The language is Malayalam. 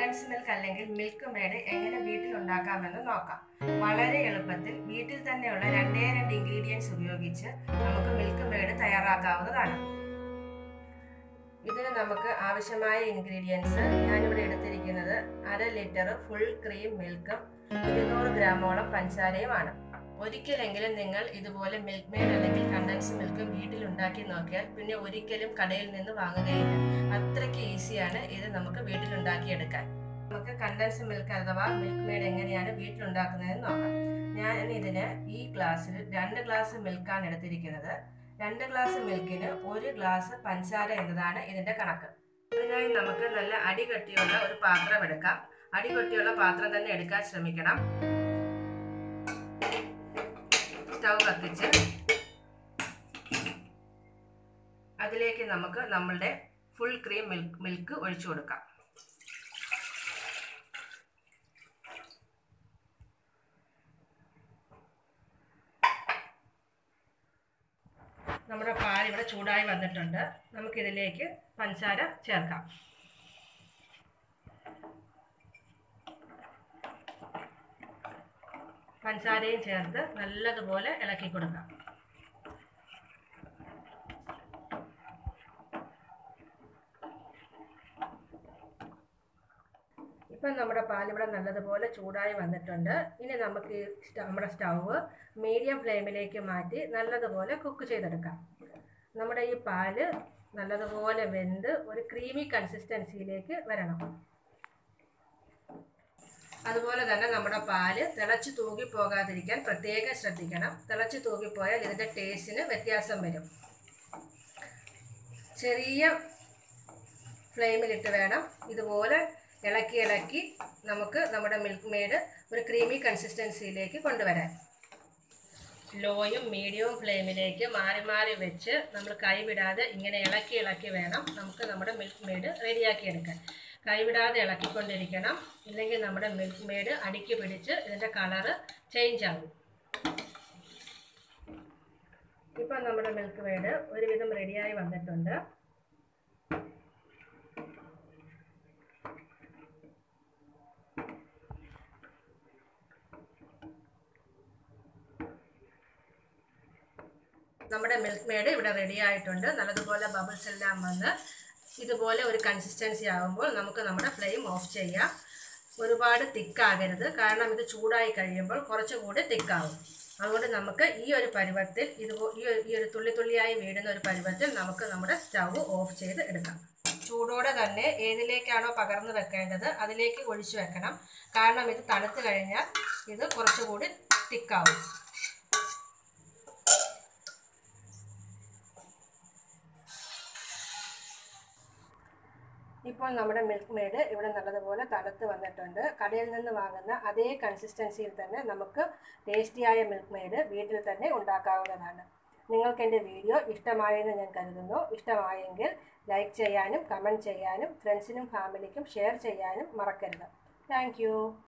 കണ്ടൻസ് മിൽക്ക് അല്ലെങ്കിൽ മിൽക്ക് മേഡ് എങ്ങനെ വീട്ടിൽ ഉണ്ടാക്കാമെന്ന് നോക്കാം വളരെ എളുപ്പത്തിൽ വീട്ടിൽ തന്നെയുള്ള രണ്ടേ രണ്ട് ഇൻഗ്രീഡിയൻസ് ഉപയോഗിച്ച് നമുക്ക് മിൽക്ക് മേഡ് തയ്യാറാക്കാവുന്നതാണ് ഇതിന് നമുക്ക് ആവശ്യമായ ഇൻഗ്രീഡിയൻസ് ഞാനിവിടെ എടുത്തിരിക്കുന്നത് അര ലിറ്റർ ഫുൾ ക്രീം മിൽക്കും ഇരുന്നൂറ് ഗ്രാമോളം പഞ്ചസാരയുമാണ് ഒരിക്കലെങ്കിലും നിങ്ങൾ ഇതുപോലെ മിൽക്ക് മെയ്ഡ് അല്ലെങ്കിൽ കണ്ടൻസ് മിൽക്ക് വീട്ടിൽ ഉണ്ടാക്കി നോക്കിയാൽ പിന്നെ ഒരിക്കലും കടയിൽ നിന്ന് വാങ്ങുകയില്ല അത്രയ്ക്ക് ഈസിയാണ് ഇത് നമുക്ക് വീട്ടിലുണ്ടാക്കിയെടുക്കാൻ നമുക്ക് കണ്ടൻസ് മിൽക്ക് അഥവാ മിൽക്ക് മെയ്ഡ് എങ്ങനെയാണ് വീട്ടിലുണ്ടാക്കുന്നതെന്ന് നോക്കാം ഞാൻ ഇതിന് ഈ ഗ്ലാസ്സിൽ രണ്ട് ഗ്ലാസ് മിൽക്കാണ് എടുത്തിരിക്കുന്നത് രണ്ട് ഗ്ലാസ് മിൽക്കിന് ഒരു ഗ്ലാസ് പഞ്ചസാര എന്നതാണ് ഇതിന്റെ കണക്ക് അതിനായി നമുക്ക് നല്ല അടികട്ടിയുള്ള ഒരു പാത്രം എടുക്കാം അടികട്ടിയുള്ള പാത്രം തന്നെ എടുക്കാൻ ശ്രമിക്കണം സ്റ്റൗ കത്തിച്ച് അതിലേക്ക് നമുക്ക് നമ്മളുടെ ഫുൾ ക്രീം മിൽക്ക് മിൽക്ക് ഒഴിച്ചു കൊടുക്കാം നമ്മുടെ പാൽ ഇവിടെ ചൂടായി വന്നിട്ടുണ്ട് നമുക്കിതിലേക്ക് പഞ്ചസാര ചേർക്കാം പഞ്ചസാരയും ചേർത്ത് നല്ലതുപോലെ ഇളക്കി കൊടുക്കാം ഇപ്പം നമ്മുടെ പാലിവിടെ നല്ലതുപോലെ ചൂടായി വന്നിട്ടുണ്ട് ഇനി നമുക്ക് ഈ സ്റ്റ- നമ്മുടെ സ്റ്റൗവ് മീഡിയം ഫ്ലെയിമിലേക്ക് മാറ്റി നല്ലതുപോലെ കുക്ക് ചെയ്തെടുക്കാം നമ്മുടെ ഈ പാല് നല്ലതുപോലെ വെന്ത് ഒരു ക്രീമി കൺസിസ്റ്റൻസിയിലേക്ക് വരണം അതുപോലെ തന്നെ നമ്മുടെ പാല് തിളച്ച് തൂകി പോകാതിരിക്കാൻ പ്രത്യേകം ശ്രദ്ധിക്കണം തിളച്ച് തൂകിപ്പോയാൽ ഇതിൻ്റെ ടേസ്റ്റിന് വ്യത്യാസം വരും ചെറിയ ഫ്ലെയിമിലിട്ട് വേണം ഇതുപോലെ ഇളക്കി ഇളക്കി നമുക്ക് നമ്മുടെ മിൽക്ക് മെയ്ഡ് ഒരു ക്രീമി കൺസിസ്റ്റൻസിയിലേക്ക് കൊണ്ടുവരാൻ ലോയും മീഡിയവും ഫ്ലെയിമിലേക്ക് മാറി മാറി വെച്ച് നമ്മൾ കൈവിടാതെ ഇങ്ങനെ ഇളക്കി ഇളക്കി വേണം നമുക്ക് നമ്മുടെ മിൽക്ക് മെയ്ഡ് റെഡിയാക്കി എടുക്കാൻ കൈവിടാതെ ഇളക്കിക്കൊണ്ടിരിക്കണം ഇല്ലെങ്കിൽ നമ്മുടെ മിൽക്ക് മെയ്ഡ് അടിക്ക് പിടിച്ച് ഇതിൻ്റെ കളറ് ചേഞ്ച് ആകും ഇപ്പം നമ്മുടെ മിൽക്ക് മെയ്ഡ് ഒരുവിധം റെഡിയായി വന്നിട്ടുണ്ട് നമ്മുടെ മിൽക്ക് മെയ്ഡ് ഇവിടെ റെഡി ആയിട്ടുണ്ട് നല്ലതുപോലെ ബബിൾസ് എല്ലാം വന്ന് ഇതുപോലെ ഒരു കൺസിസ്റ്റൻസി ആകുമ്പോൾ നമുക്ക് നമ്മുടെ ഫ്ലെയിം ഓഫ് ചെയ്യാം ഒരുപാട് തിക്കാകരുത് കാരണം ഇത് ചൂടായി കഴിയുമ്പോൾ കുറച്ചുകൂടി തിക്കാവും അതുകൊണ്ട് നമുക്ക് ഈ ഒരു പരുവത്തിൽ ഇത് ഈ ഒരു- ഈ ഒരു തുള്ളി തുള്ളിയായി വീഴുന്ന ഒരു പരുവത്തിൽ നമുക്ക് നമ്മുടെ സ്റ്റൗ ഓഫ് ചെയ്ത് എടുക്കാം ചൂടോടെ തന്നെ ഏതിലേക്കാണോ പകർന്നു വെക്കേണ്ടത് അതിലേക്ക് ഒഴിച്ചു വെക്കണം കാരണം ഇത് തണുത്ത് കഴിഞ്ഞാൽ ഇത് കുറച്ചുകൂടി തിക്കാവും ഇപ്പോൾ നമ്മുടെ മിൽക്ക് മെയ്ഡ് ഇവിടെ നല്ലതുപോലെ തണുത്ത് വന്നിട്ടുണ്ട് കടയിൽ നിന്ന് വാങ്ങുന്ന അതേ കൺസിസ്റ്റൻസിയിൽ തന്നെ നമുക്ക് ടേസ്റ്റിയായ മിൽക്ക് മെയ്ഡ് വീട്ടിൽ തന്നെ ഉണ്ടാക്കാവുന്നതാണ് നിങ്ങൾക്ക് എൻ്റെ വീഡിയോ ഇഷ്ടമായെന്ന് ഞാൻ കരുതുന്നു ഇഷ്ടമായെങ്കിൽ ലൈക്ക് ചെയ്യാനും കമൻറ്റ് ചെയ്യാനും ഫ്രണ്ട്സിനും ഫാമിലിക്കും ഷെയർ ചെയ്യാനും മറക്കരുത് താങ്ക്